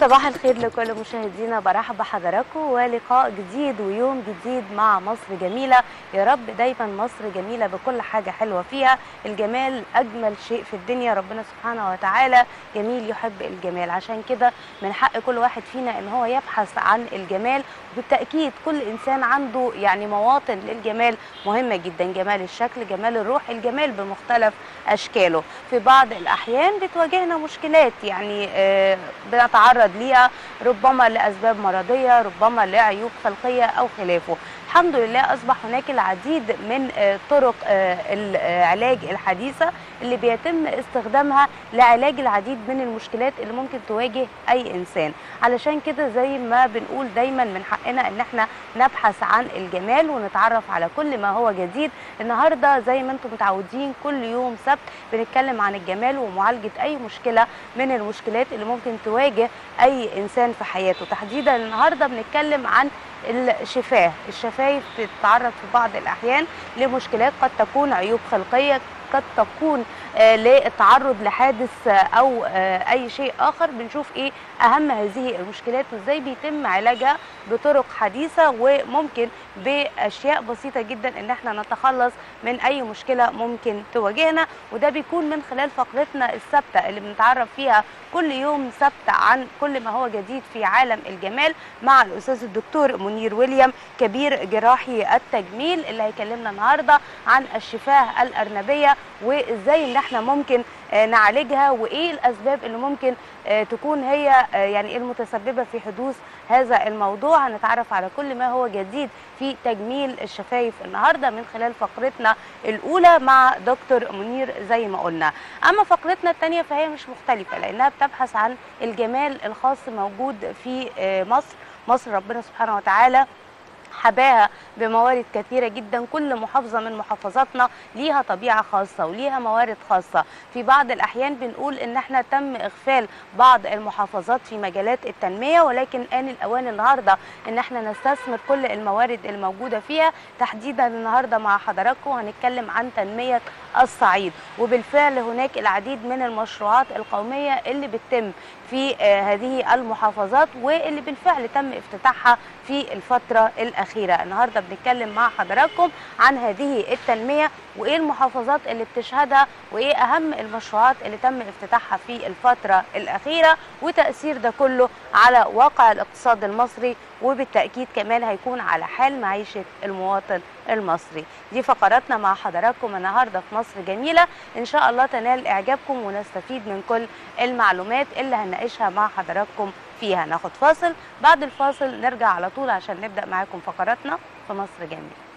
صباح الخير لكل مشاهدينا برحب بحضراتكم ولقاء جديد ويوم جديد مع مصر جميلة يا رب دايما مصر جميلة بكل حاجة حلوة فيها الجمال أجمل شيء في الدنيا ربنا سبحانه وتعالى جميل يحب الجمال عشان كده من حق كل واحد فينا ان هو يبحث عن الجمال وبالتأكيد كل إنسان عنده يعني مواطن للجمال مهمة جدا جمال الشكل جمال الروح الجمال بمختلف أشكاله في بعض الأحيان بتواجهنا مشكلات يعني آه بنتعرض ليها ربما لأسباب مرضية ربما لعيوب خلقية أو خلافه الحمد لله أصبح هناك العديد من آه طرق آه العلاج الحديثة اللي بيتم استخدامها لعلاج العديد من المشكلات اللي ممكن تواجه أي إنسان علشان كده زي ما بنقول دايما من حقنا ان احنا نبحث عن الجمال ونتعرف على كل ما هو جديد النهارده زي ما انتم متعودين كل يوم سبت بنتكلم عن الجمال ومعالجه اي مشكله من المشكلات اللي ممكن تواجه اي انسان في حياته تحديدا النهارده بنتكلم عن الشفاه الشفايف بتتعرض في بعض الاحيان لمشكلات قد تكون عيوب خلقيه قد تكون آه للتعرض لحادث آه او آه اي شيء اخر بنشوف ايه اهم هذه المشكلات وازاي بيتم علاجها بطرق حديثه وممكن باشياء بسيطه جدا ان احنا نتخلص من اي مشكله ممكن تواجهنا وده بيكون من خلال فقرتنا الثابته اللي بنتعرف فيها كل يوم سبت عن كل ما هو جديد في عالم الجمال مع الاستاذ الدكتور منير ويليام كبير جراحي التجميل اللي هيكلمنا النهارده عن الشفاه الارنبيه وازاي ان احنا ممكن نعالجها وايه الاسباب اللي ممكن تكون هي يعني المتسببه في حدوث هذا الموضوع هنتعرف على كل ما هو جديد في تجميل الشفايف النهارده من خلال فقرتنا الاولى مع دكتور منير زي ما قلنا اما فقرتنا الثانيه فهي مش مختلفه لانها بتبحث عن الجمال الخاص موجود في مصر مصر ربنا سبحانه وتعالى حباها بموارد كثيره جدا كل محافظه من محافظاتنا ليها طبيعه خاصه وليها موارد خاصه في بعض الاحيان بنقول ان احنا تم اغفال بعض المحافظات في مجالات التنميه ولكن ان الاوان النهارده ان احنا نستثمر كل الموارد الموجوده فيها تحديدا النهارده مع حضراتكم هنتكلم عن تنميه الصعيد وبالفعل هناك العديد من المشروعات القوميه اللي بتتم في هذه المحافظات واللي بالفعل تم افتتاحها في الفتره الاخيره النهارده بنتكلم مع حضراتكم عن هذه التنميه وايه المحافظات اللي بتشهدها وايه اهم المشروعات اللي تم افتتاحها في الفتره الاخيره وتاثير ده كله على واقع الاقتصاد المصري وبالتاكيد كمان هيكون على حال معيشه المواطن المصري دي فقراتنا مع حضراتكم النهارده في مصر جميله ان شاء الله تنال اعجابكم ونستفيد من كل المعلومات اللي هنناقشها مع حضراتكم فيها ناخد فاصل بعد الفاصل نرجع على طول عشان نبدا معاكم فقراتنا في مصر جميله